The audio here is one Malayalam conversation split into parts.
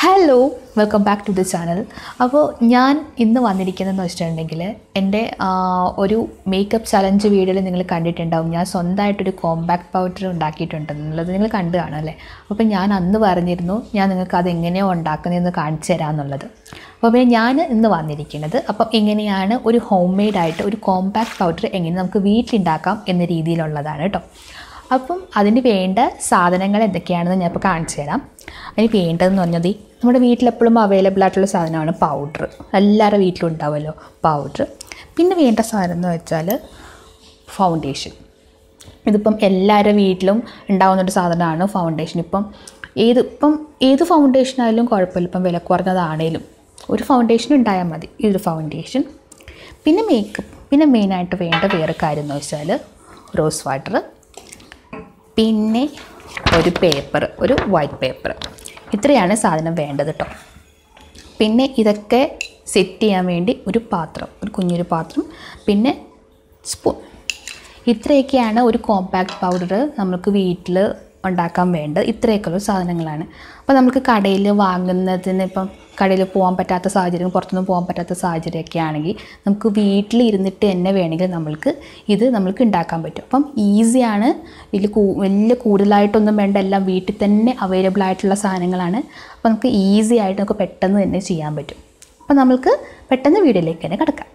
hello welcome back to the channel അപ്പോൾ ഞാൻ ഇന്ന് വന്നിരിക്കുന്നതെന്ന് വെച്ചിട്ടുണ്ടെങ്കിൽ എൻ്റെ ആ, ഒരു മേക്കപ്പ് ചലഞ്ച് വീഡിയോയിൽ നിങ്ങൾ കണ്ടിട്ടുണ്ടാവും ഞാൻ സ്വന്തമായിട്ടൊരു കോമ്പാക്ട് പൗഡർ ഉണ്ടാക്കിയിട്ടുണ്ടെന്നുള്ളത് നിങ്ങൾ കണ്ടു കാണും അല്ലേ അപ്പോൾ ഞാൻ അന്ന് പറഞ്ഞിരുന്നു ഞാൻ നിങ്ങൾക്ക് അത് എങ്ങനെയാണ് ഉണ്ടാക്കുന്നതെന്ന് കാണിച്ചു തരാമെന്നുള്ളത് അപ്പോൾ പിന്നെ ഞാൻ ഇന്ന് വന്നിരിക്കുന്നത് അപ്പം എങ്ങനെയാണ് ഒരു ഹോം മെയ്ഡായിട്ട് ഒരു കോമ്പാക്ട് പൗഡർ എങ്ങനെ നമുക്ക് വീട്ടിലുണ്ടാക്കാം എന്ന രീതിയിലുള്ളതാണ് കേട്ടോ അപ്പം അതിന് വേണ്ട സാധനങ്ങൾ എന്തൊക്കെയാണെന്ന് ഞാൻ ഇപ്പോൾ കാണിച്ചു തരാം അതിന് വേണ്ടതെന്ന് പറഞ്ഞത് നമ്മുടെ വീട്ടിലെപ്പോഴും അവൈലബിൾ ആയിട്ടുള്ള സാധനമാണ് പൗഡർ എല്ലാവരുടെ വീട്ടിലും ഉണ്ടാവുമല്ലോ പൗഡർ പിന്നെ വേണ്ട സാധനം എന്ന് വെച്ചാൽ ഫൗണ്ടേഷൻ ഇതിപ്പം എല്ലാവരുടെ വീട്ടിലും ഉണ്ടാകുന്നൊരു സാധനമാണ് ഫൗണ്ടേഷൻ ഇപ്പം ഏത് ഇപ്പം ഏത് ഫൗണ്ടേഷൻ ആയാലും കുഴപ്പമില്ല ഇപ്പം വില കുറഞ്ഞതാണേലും ഒരു ഫൗണ്ടേഷൻ ഉണ്ടായാൽ മതി ഇതൊരു ഫൗണ്ടേഷൻ പിന്നെ മേക്കപ്പ് പിന്നെ മെയിനായിട്ട് വേണ്ട വേറെ കാര്യം എന്ന് വെച്ചാൽ റോസ് വാട്ടർ പിന്നെ ഒരു പേപ്പർ ഒരു വൈറ്റ് പേപ്പർ ഇത്രയാണ് സാധനം വേണ്ടത് കേട്ടോ പിന്നെ ഇതൊക്കെ സെറ്റ് ചെയ്യാൻ വേണ്ടി ഒരു പാത്രം ഒരു കുഞ്ഞൊരു പാത്രം പിന്നെ സ്പൂൺ ഇത്രയൊക്കെയാണ് ഒരു കോമ്പാക്ട് പൗഡർ നമുക്ക് വീട്ടിൽ ഉണ്ടാക്കാൻ വേണ്ടത് ഇത്രയൊക്കെയുള്ള സാധനങ്ങളാണ് അപ്പോൾ നമുക്ക് കടയിൽ വാങ്ങുന്നതിന് ഇപ്പം കടയിൽ പോകാൻ പറ്റാത്ത സാഹചര്യം പുറത്തൊന്നും പോകാൻ പറ്റാത്ത സാഹചര്യമൊക്കെ ആണെങ്കിൽ നമുക്ക് വീട്ടിൽ ഇരുന്നിട്ട് തന്നെ വേണമെങ്കിൽ നമ്മൾക്ക് ഇത് നമ്മൾക്ക് ഉണ്ടാക്കാൻ പറ്റും അപ്പം ഈസിയാണ് വലിയ കൂ വലിയ കൂടുതലായിട്ടൊന്നും വേണ്ട എല്ലാം വീട്ടിൽ തന്നെ അവൈലബിൾ ആയിട്ടുള്ള സാധനങ്ങളാണ് അപ്പോൾ നമുക്ക് ഈസി ആയിട്ട് നമുക്ക് പെട്ടെന്ന് തന്നെ ചെയ്യാൻ പറ്റും അപ്പോൾ നമ്മൾക്ക് പെട്ടെന്ന് വീഡിയോയിലേക്ക് തന്നെ കിടക്കാം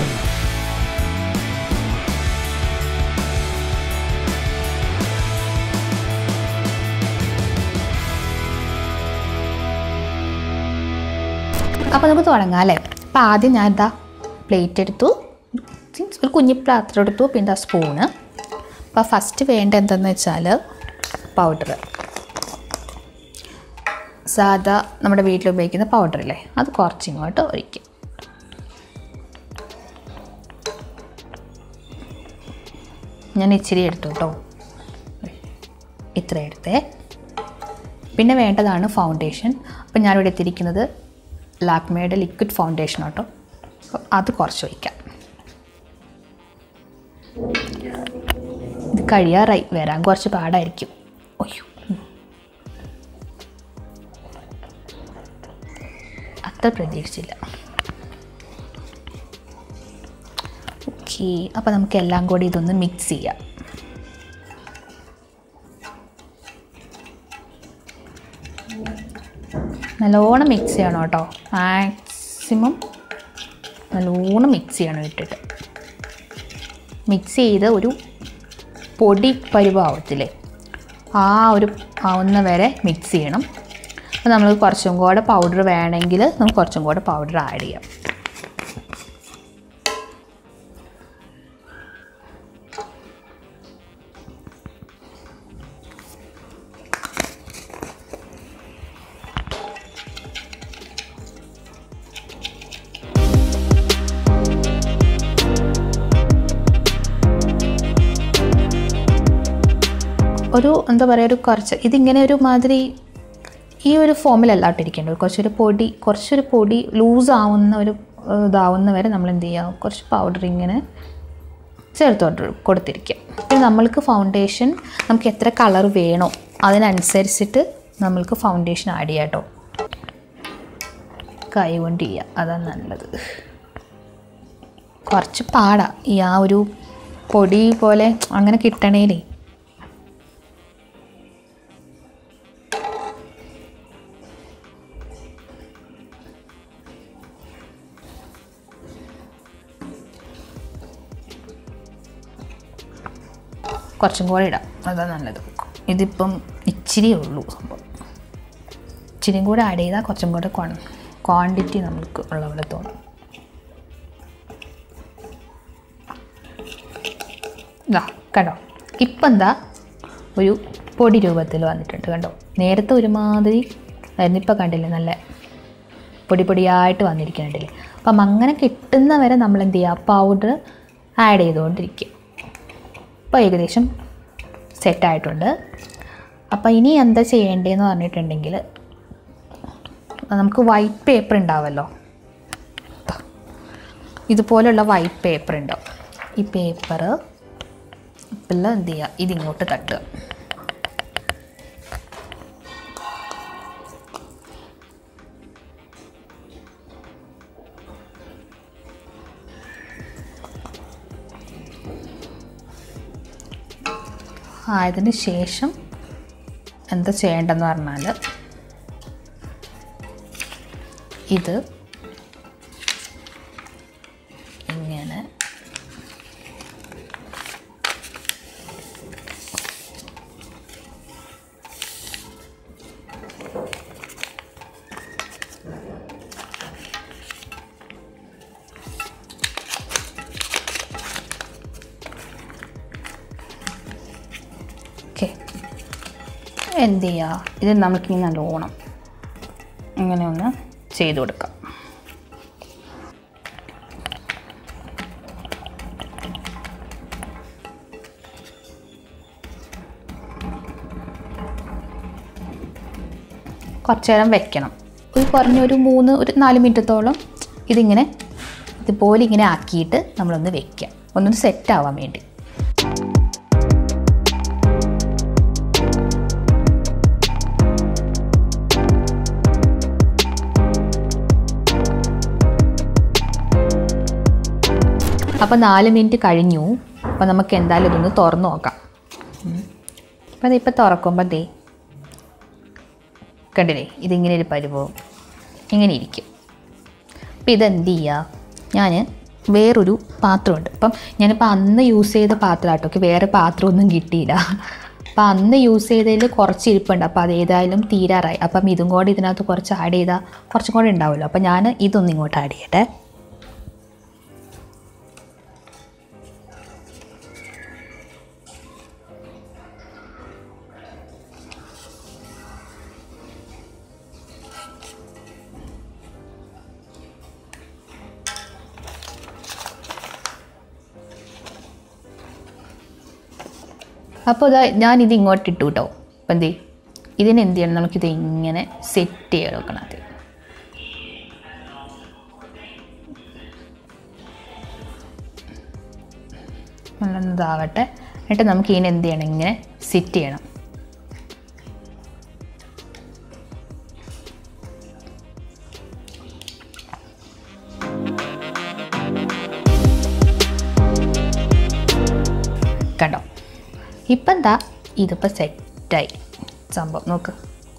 അപ്പോൾ നമുക്ക് തുടങ്ങാം അല്ലേ അപ്പോൾ ആദ്യം ഞാൻ ഇതാ പ്ലേറ്റ് എടുത്തു മീൻസ് ഒരു കുഞ്ഞി പാത്രം എടുത്തു പിന്നെ സ്പൂണ് അപ്പോൾ ഫസ്റ്റ് വേണ്ട എന്തെന്ന് വെച്ചാൽ പൗഡർ സാധാ നമ്മുടെ വീട്ടിൽ ഉപയോഗിക്കുന്ന പൗഡർ അല്ലേ അത് കുറച്ചിങ്ങോട്ട് ഒഴിക്കും ഞാൻ ഇച്ചിരി എടുത്തു കേട്ടോ ഇത്ര എടുത്തേ പിന്നെ വേണ്ടതാണ് ഫൗണ്ടേഷൻ അപ്പം ഞാനിവിടെ എത്തിയിരിക്കുന്നത് ലാക്മേയുടെ ലിക്വിഡ് ഫൗണ്ടേഷൻ കേട്ടോ അപ്പോൾ അത് കുറച്ച് വയ്ക്കാം ഇത് കഴിയാറായി വരാൻ കുറച്ച് പാടായിരിക്കും ഒയ്യോ അത്ര പ്രതീക്ഷിച്ചില്ല ഓക്കെ അപ്പോൾ നമുക്ക് എല്ലാം കൂടി ഇതൊന്ന് മിക്സ് ചെയ്യാം നല്ലോണം മിക്സ് ചെയ്യണം കേട്ടോ മാക്സിമം നല്ലോണം മിക്സ് ചെയ്യണം ഇട്ടിട്ട് മിക്സ് ചെയ്ത് ഒരു പൊടി പരുവാവത്തില്ലേ ആ ഒരു ആവുന്ന വരെ മിക്സ് ചെയ്യണം അപ്പോൾ നമ്മൾ കുറച്ചും കൂടെ പൗഡർ വേണമെങ്കിൽ നമുക്ക് കുറച്ചും കൂടെ പൗഡർ ആഡ് ചെയ്യാം ഒരു എന്താ പറയുക ഒരു കുറച്ച് ഇതിങ്ങനെ ഒരു മാതിരി ഈ ഒരു ഫോമിലല്ല ഇട്ടിരിക്കേണ്ടത് കുറച്ചൊരു പൊടി കുറച്ചൊരു പൊടി ലൂസ് ആവുന്ന ഒരു ഏഹ്, ഇതാവുന്ന വരെ നമ്മൾ എന്ത് ചെയ്യുക കുറച്ച് പൗഡർ ഇങ്ങനെ ചേർത്തോട്ട് കൊടുത്തിരിക്കുക പിന്നെ നമ്മൾക്ക് ഫൗണ്ടേഷൻ നമുക്ക് എത്ര കളർ വേണോ അതിനനുസരിച്ചിട്ട് നമ്മൾക്ക് ഫൗണ്ടേഷൻ ആഡ് ചെയ്യാം കേട്ടോ കൈ കൊണ്ട് ചെയ്യുക അതാണ് നല്ലത് കുറച്ച് പാടാ ഈ ആ ഒരു പൊടി പോലെ അങ്ങനെ കിട്ടണേലേ കുറച്ചും കൂടെ ഇടാം അതാ നല്ലത് ഇതിപ്പം ഇച്ചിരിയേ ഉള്ളൂ സംഭവം ഇച്ചിരിയും കൂടെ ആഡ് ചെയ്താൽ കുറച്ചും കൂടെ ക്വാണ്ടിറ്റി നമുക്ക് ഉള്ള പോലെ തോന്നും ഇതാ കണ്ടോ ഇപ്പം എന്താ ഒരു പൊടി രൂപത്തിൽ വന്നിട്ടുണ്ട് കണ്ടോ നേരത്തെ ഒരുമാതിരി ആയിരുന്നു ഇപ്പം കണ്ടില്ലേ നല്ല പൊടി പൊടിയായിട്ട് വന്നിരിക്കുന്നുണ്ടല്ലേ അപ്പം അങ്ങനെ കിട്ടുന്ന വരെ നമ്മൾ എന്ത് ചെയ്യുക പൗഡർ ആഡ് ചെയ്തുകൊണ്ടിരിക്കുക ഇപ്പോൾ ഏകദേശം സെറ്റായിട്ടുണ്ട് അപ്പോൾ ഇനി എന്താ ചെയ്യേണ്ടതെന്ന് പറഞ്ഞിട്ടുണ്ടെങ്കിൽ നമുക്ക് വൈറ്റ് പേപ്പർ ഉണ്ടാവുമല്ലോ ഇതുപോലുള്ള വൈറ്റ് പേപ്പർ ഉണ്ടാവും ഈ പേപ്പർ ഇപ്പം എന്ത് ചെയ്യുക ഇതിങ്ങോട്ട് തട്ടുക ആയതിന് ശേഷം എന്താ ചെയ്യേണ്ടതെന്ന് പറഞ്ഞാൽ ഇത് ഇങ്ങനെ ഓക്കെ എന്ത് ചെയ്യുക ഇത് നമുക്കിനി നല്ലോണം ഇങ്ങനെ ഒന്ന് ചെയ്ത് കൊടുക്കാം കുറച്ച് നേരം വെക്കണം ഒരു കുറഞ്ഞ ഒരു മൂന്ന് ഒരു നാല് മിനിറ്റത്തോളം ഇതിങ്ങനെ ഇതുപോലെ ഇങ്ങനെ ആക്കിയിട്ട് നമ്മളൊന്ന് വെക്കുക ഒന്നൊന്ന് സെറ്റ് ആവാൻ വേണ്ടി അപ്പോൾ നാല് മിനിറ്റ് കഴിഞ്ഞു അപ്പോൾ നമുക്ക് എന്തായാലും ഇതൊന്ന് തുറന്നു നോക്കാം അപ്പോൾ അതിപ്പോൾ തുറക്കുമ്പോൾ ദേ കണ്ടില്ലേ ഇതിങ്ങനെ ഒരു പരുവവും ഇങ്ങനെ ഇരിക്കും അപ്പോൾ ഇതെന്ത് ചെയ്യുക ഞാൻ വേറൊരു പാത്രമുണ്ട് അപ്പം ഞാനിപ്പോൾ അന്ന് യൂസ് ചെയ്ത പാത്രമാട്ടോ എനിക്ക് വേറെ പാത്രമൊന്നും കിട്ടിയില്ല അപ്പോൾ അന്ന് യൂസ് ചെയ്തതിൽ കുറച്ച് ഇരിപ്പുണ്ട് അപ്പോൾ അത് ഏതായാലും തീരാറായി അപ്പം ഇതും കൂടി ഇതിനകത്ത് കുറച്ച് ആഡ് ചെയ്താൽ കുറച്ചും കൂടെ ഉണ്ടാവുമല്ലോ അപ്പോൾ ഞാൻ ഇതൊന്നും ഇങ്ങോട്ട് ആഡ് ചെയ്യട്ടെ അപ്പോൾ ഇതാ ഞാനിത് ഇങ്ങോട്ട് ഇട്ടു കേട്ടോ അപ്പം എന്ത് ഇതിന് എന്ത് ചെയ്യണം നമുക്കിത് ഇങ്ങനെ സെറ്റ് ചെയ്ത് വെക്കണം അത് നല്ലതാവട്ടെ എന്നിട്ട് നമുക്ക് ഇതിനെ എന്ത് ചെയ്യണം ഇങ്ങനെ സെറ്റ് ചെയ്യണം കണ്ടോ ഇപ്പം എന്താ ഇതിപ്പോൾ സെറ്റായി സംഭവം നോക്ക്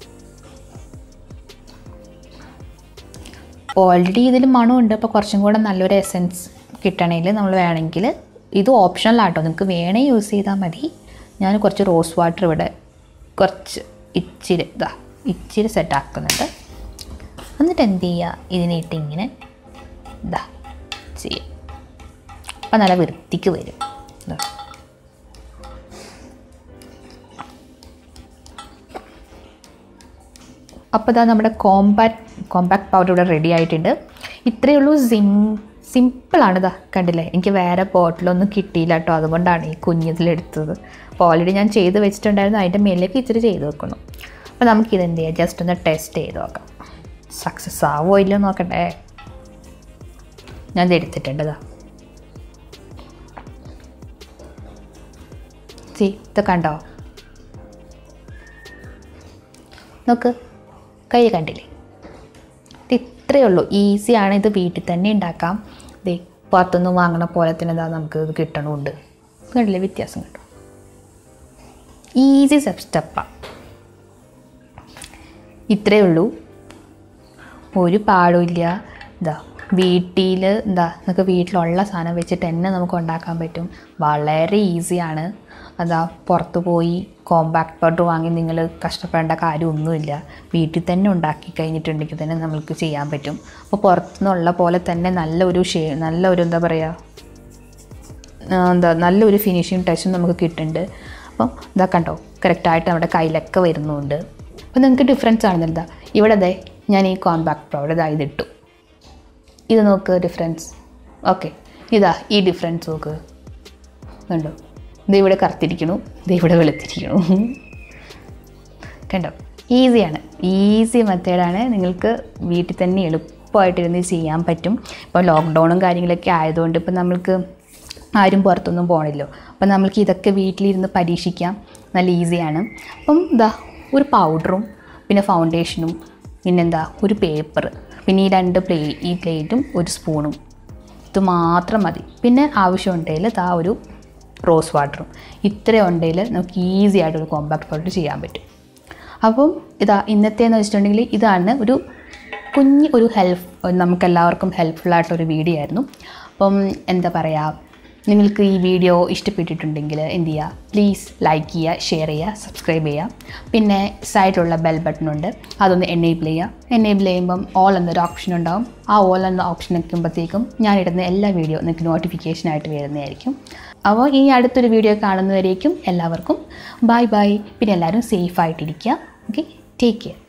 ഓൾറെഡി ഇതിൽ മണമുണ്ട് അപ്പോൾ കുറച്ചും കൂടെ നല്ലൊരു എസൻസ് കിട്ടണമെങ്കിൽ നമ്മൾ വേണമെങ്കിൽ ഇത് ഓപ്ഷണലാട്ടോ നിങ്ങൾക്ക് വേണേ യൂസ് ചെയ്താൽ മതി ഞാൻ കുറച്ച് റോസ് വാട്ടർ ഇവിടെ കുറച്ച് ഇച്ചിരി ഇതാ ഇച്ചിരി സെറ്റാക്കുന്നുണ്ട് എന്നിട്ട് എന്ത് ചെയ്യുക ഇതിനെ ഇട്ട് ഇങ്ങനെ ഇതാ ചെയ്യുക അപ്പം നല്ല വൃത്തിക്ക് വരും ഇതാ അപ്പോൾ ഇതാ നമ്മുടെ കോമ്പാക്ട് കോമ്പാക്ട് പൗഡർ ഇവിടെ റെഡി ആയിട്ടുണ്ട് ഇത്രയേ ഉള്ളൂ സിം സിമ്പിളാണ് ഇതാ കണ്ടില്ലേ എനിക്ക് വേറെ ബോട്ടിലൊന്നും കിട്ടിയില്ല കേട്ടോ അതുകൊണ്ടാണ് ഈ കുഞ്ഞിതിലെടുത്തത് അപ്പോൾ ഓൾറെഡി ഞാൻ ചെയ്ത് വെച്ചിട്ടുണ്ടായിരുന്നു അതിൻ്റെ മേലേക്ക് ഇച്ചിരി ചെയ്ത് വെക്കണം അപ്പോൾ നമുക്കിത് എന്ത് ചെയ്യാം ജസ്റ്റ് ഒന്ന് ടെസ്റ്റ് ചെയ്ത് നോക്കാം സക്സസ് ആവോ ഇല്ലയോ നോക്കട്ടെ ഞാൻ ഇത് എടുത്തിട്ടുണ്ട് ഇതാ സി ഇത് കണ്ടോ നോക്ക് കൈ കണ്ടില്ലേ ഇത് ഇത്രയേ ഉള്ളൂ ഈസിയാണ് ഇത് വീട്ടിൽ തന്നെ ഉണ്ടാക്കാം ദേ പുറത്തുനിന്ന് വാങ്ങണ പോലെ തന്നെ ഇതാ നമുക്ക് ഇത് കിട്ടണമുണ്ട് കണ്ടില്ലേ വ്യത്യാസം കിട്ടും ഈസി സ്റ്റെപ്പ് സ്റ്റെപ്പാണ് ഇത്രയേ ഉള്ളൂ ഒരു പാടുമില്ല ഇതാ വീട്ടിൽ എന്താ നമുക്ക് വീട്ടിലുള്ള സാധനം വെച്ചിട്ട് തന്നെ നമുക്ക് ഉണ്ടാക്കാൻ പറ്റും വളരെ ഈസിയാണ് അതാ പുറത്ത് പോയി കോമ്പാക്ട് പൗഡർ വാങ്ങി നിങ്ങൾ കഷ്ടപ്പെടേണ്ട കാര്യമൊന്നുമില്ല വീട്ടിൽ തന്നെ ഉണ്ടാക്കി കഴിഞ്ഞിട്ടുണ്ടെങ്കിൽ തന്നെ നമുക്ക് ചെയ്യാൻ പറ്റും അപ്പോൾ പുറത്തുനിന്നുള്ള പോലെ തന്നെ നല്ലൊരു ഷേ നല്ലൊരു എന്താ പറയുക ആ, എന്താ നല്ലൊരു ഫിനിഷിങ് ടച്ചും നമുക്ക് കിട്ടുന്നുണ്ട് അപ്പം ഇതാ കണ്ടോ കറക്റ്റായിട്ട് നമ്മുടെ കയ്യിലൊക്കെ വരുന്നുണ്ട് അപ്പോൾ നിങ്ങൾക്ക് ഡിഫറൻസ് ആണെന്നില്ല ഇവിടെ അതെ ഞാൻ ഈ കോമ്പാക്ട് പൗഡർ ഇതാ ഇതിട്ടു ഇത് നോക്ക് ഡിഫറൻസ് ഓക്കെ ഇതാ ഈ ഡിഫറൻസ് നോക്ക് കണ്ടോ ഇത് ഇവിടെ കറുത്തിരിക്കണു ഇത് ഇവിടെ വെളുത്തിരിക്കണു കണ്ടോ ഈസിയാണ് ഈസി മെത്തേഡാണ് നിങ്ങൾക്ക് വീട്ടിൽ തന്നെ എളുപ്പമായിട്ടിരുന്ന് ചെയ്യാൻ പറ്റും ഇപ്പോൾ ലോക്ക്ഡൗണും കാര്യങ്ങളൊക്കെ ആയതുകൊണ്ട് ഇപ്പം നമ്മൾക്ക് ആരും പുറത്തൊന്നും പോകണില്ലോ അപ്പം നമ്മൾക്ക് ഇതൊക്കെ വീട്ടിലിരുന്ന് പരീക്ഷിക്കാം നല്ല ഈസിയാണ് അപ്പം ഇതാ ഒരു പൗഡറും പിന്നെ ഫൗണ്ടേഷനും പിന്നെന്താ ഒരു പേപ്പർ പിന്നെ ഈ രണ്ട് പ്ലേ ഈ പ്ലേറ്റും ഒരു സ്പൂണും ഇത് മാത്രം മതി പിന്നെ ആവശ്യമുണ്ടെങ്കിൽ ഇതാ ഒരു റോസ് വാട്ടറും ഇത്രയും ഉണ്ടെങ്കിൽ നമുക്ക് ഈസി ആയിട്ട് ഒരു കോമ്പാക്ട് പൗഡർ ചെയ്യാൻ പറ്റും അപ്പം ഇതാ ഇന്നത്തേന്ന് വെച്ചിട്ടുണ്ടെങ്കിൽ ഇതാണ് ഒരു കുഞ്ഞ് ഒരു ഹെൽപ്പ് നമുക്ക് എല്ലാവർക്കും ഹെൽപ്ഫുൾ ആയിട്ടൊരു വീഡിയോ ആയിരുന്നു അപ്പം എന്താ പറയുക നിങ്ങൾക്ക് ഈ വീഡിയോ ഇഷ്ടപ്പെട്ടിട്ടുണ്ടെങ്കിൽ എന്ത് ചെയ്യുക പ്ലീസ് ലൈക്ക് ചെയ്യുക ഷെയർ ചെയ്യുക സബ്സ്ക്രൈബ് ചെയ്യുക പിന്നെ സൈഡിലുള്ള ബെൽ ബട്ടൺ ഉണ്ട് അതൊന്ന് എനേബിൾ ചെയ്യുക എനേബിൾ ചെയ്യുമ്പം ഓൾ എന്നൊരു ഓപ്ഷൻ ഉണ്ടാവും ആ ഓൾ എന്ന ഓപ്ഷൻ നിൽക്കുമ്പോഴത്തേക്കും ഞാൻ ഇടുന്ന എല്ലാ വീഡിയോ നിങ്ങൾക്ക് നോട്ടിഫിക്കേഷനായിട്ട് വരുന്നതായിരിക്കും അപ്പോൾ ഇനി അടുത്തൊരു വീഡിയോ കാണുന്നവരേക്കും എല്ലാവർക്കും ബൈ ബൈ പിന്നെ എല്ലാവരും സേഫ് ആയിട്ടിരിക്കുക ഓക്കെ ടേക്ക് കെയർ